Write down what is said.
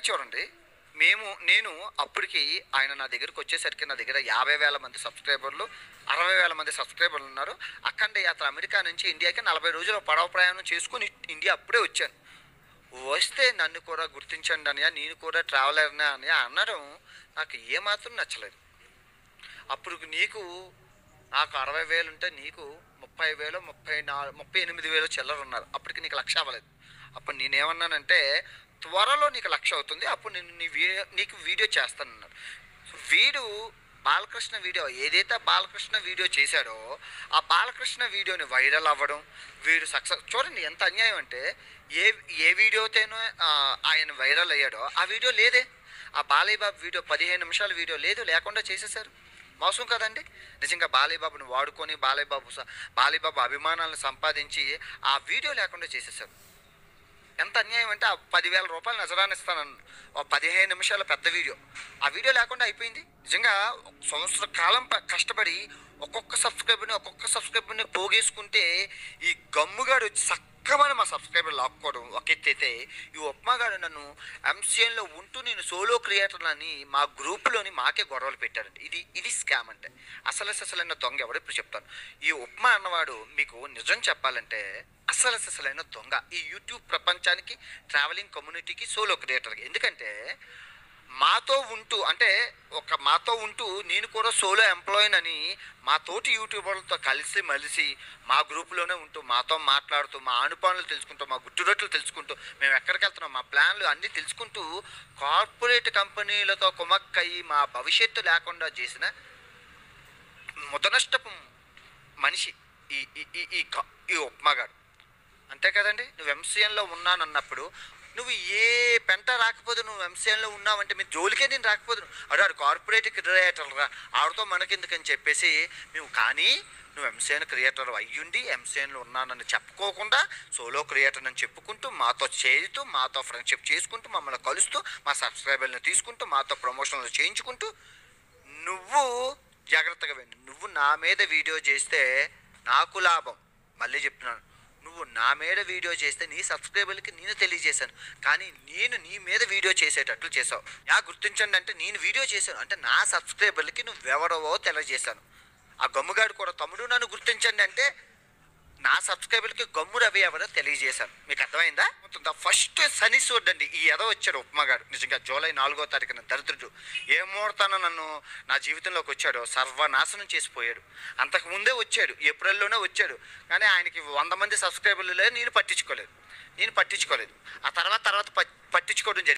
చూడండి మేము నేను అప్పటికి ఆయన నా దగ్గరికి వచ్చేసరికి నా దగ్గర యాభై వేల మంది సబ్స్క్రైబర్లు అరవై వేల మంది సబ్స్క్రైబర్లు ఉన్నారు అఖండ యాత్ర అమెరికా నుంచి ఇండియాకి నలభై రోజులు పడవ ప్రయాణం చేసుకుని ఇండియా అప్పుడే వచ్చాను వస్తే నన్ను కూడా గుర్తించండి అని నేను కూడా ట్రావెలర్నే అని అనడం నాకు ఏమాత్రం నచ్చలేదు అప్పుడు నీకు నాకు అరవై వేలు ఉంటే నీకు ముప్పై వేలు ముప్పై నాలుగు ముప్పై ఎనిమిది వేలు చిల్లర ఉన్నారు అప్పటికి నీకు లక్ష అవ్వలేదు అప్పుడు నేనేమన్నానంటే త్వరలో నీకు లక్ష అవుతుంది అప్పుడు నేను నీ వీ నీకు వీడియో చేస్తానన్నారు సో వీడు బాలకృష్ణ వీడియో ఏదైతే బాలకృష్ణ వీడియో చేశాడో ఆ బాలకృష్ణ వీడియోని వైరల్ అవ్వడం వీడు సక్సెస్ చూడండి ఎంత అన్యాయం అంటే ఏ ఏ వీడియోతోనో ఆ, ఆయన వైరల్ అయ్యాడో ఆ వీడియో లేదే ఆ బాలయ్య బాబు వీడియో పదిహేను నిమిషాల వీడియో లేదు లేకుండా చేసేసారు మోసం కదండి నిజంగా బాలయ్య బాబుని వాడుకొని బాలయ్య బాబు స- బాలయ్య బాబు అభిమానాలను సంపాదించి ఆ వీడియో లేకుండా చేసేసారు ఎంత అన్యాయం అంటే ఆ పదివేల రూపాయలు నజరాన్ని ఇస్తానన్ను ఒక పదిహేను నిమిషాల పెద్ద వీడియో ఆ వీడియో లేకుండా అయిపోయింది నిజంగా సంవత్సర కాలం ప- కష్టపడి ఒక్కొక్క సబ్స్క్రైబర్ని ఒక్కొక్క సబ్స్క్రైబర్ని పోగేసుకుంటే ఈ గమ్ముగాడు వచ్చి చక్కమని మా సబ్స్క్రైబర్ లాక్కోవడం ఒక ఎత్తు అయితే ఈ ఉప్మాగాడు నన్ను ఎంసీఎన్లో ఉంటూ నేను సోలో క్రియేటర్ అని మా గ్రూప్లోని మాకే గొడవలు పెట్టాడండి ఇది ఇది స్కామ్ అంటే అసలు అసలైన దొంగ ఎవడు ఇప్పుడు చెప్తాను ఈ ఉప్మా అన్నవాడు మీకు నిజం చెప్పాలంటే అసలు అసలైన దొంగ ఈ యూట్యూబ్ ప్రపంచానికి ట్రావెలింగ్ కమ్యూనిటీకి సోలో క్రియేటర్కి ఎందుకంటే మాతో ఉంటూ అంటే ఒక మాతో ఉంటూ నేను కూడా సోలో ఎంప్లాయీని అని మా తోటి యూట్యూబర్లతో కలిసి మలిసి మా గ్రూపులోనే ఉంటూ మాతో మాట్లాడుతూ మా ఆనుపానులు తెలుసుకుంటూ మా గుట్టురట్లు తెలుసుకుంటూ మేము ఎక్కడికి వెళ్తున్నాం మా ప్లాన్లు అన్నీ తెలుసుకుంటూ కార్పొరేట్ కంపెనీలతో కుమక్కయి మా భవిష్యత్తు లేకుండా చేసిన ముదనష్టపు మనిషి ఈ ఈ- ఈ ఈ క- ఈ ఉప్మాగాడు అంతే కదండి నువ్వు ఎంసీఎన్లో ఉన్నానన్నప్పుడు నువ్వు ఏ పెంట రాకపోతే నువ్వు ఎంసీఎన్లో ఉన్నావంటే మీ జోలికే నేను రాకపోదు అడాడు కార్పొరేట్ క్రియేటర్ రా ఆవిడతో మనకెందుకని చెప్పేసి మేము కానీ నువ్వు ఎంసీఎన్ క్రియేటర్ అయ్యుండి ఎంసీఎన్లో ఉన్నానని చెప్పుకోకుండా సోలో క్రియేటర్ అని చెప్పుకుంటూ మాతో చేరుతూ మాతో ఫ్రెండ్షిప్ చేసుకుంటూ మమ్మల్ని కలుస్తూ మా సబ్స్క్రైబర్ని తీసుకుంటూ మాతో ప్రమోషన్లు చేయించుకుంటూ నువ్వు జాగ్రత్తగా విను నువ్వు నా మీద వీడియో చేస్తే నాకు లాభం మళ్ళీ చెప్తున్నాను నువ్వు నా మీద వీడియో చేస్తే నీ సబ్స్క్రైబర్లకి నేను తెలియజేశాను కానీ నేను నీ మీద వీడియో చేసేటట్లు చేసావు యా గుర్తించండి అంటే నేను వీడియో చేశాను అంటే నా సబ్స్క్రైబర్లకి నువ్వెవరవో తెలియజేశాను ఆ గమ్ముగాడు కూడా తమ్ముడు నన్ను గుర్తించండి అంటే నా సబ్స్క్రైబర్కి గమ్ముడు అవి ఎవరో తెలియజేశాను మీకు అర్థమైందా ద ఫస్ట్ శని చూడండి ఈ ఎద వచ్చాడు ఉప్మగాడు నిజంగా జూలై నాలుగో తారీఖున దరిద్రుడు ఏ ముహూర్తాన నన్ను నా జీవితంలోకి వచ్చాడో సర్వనాశనం చేసిపోయాడు అంతకు ముందే వచ్చాడు ఏప్రిల్లోనే వచ్చాడు కానీ ఆయనకి వంద మంది సబ్స్క్రైబర్లు లేదు నేను పట్టించుకోలేదు నేను పట్టించుకోలేదు ఆ తర్వాత తర్వాత పట్- పట్టించుకోవడం జరిగింది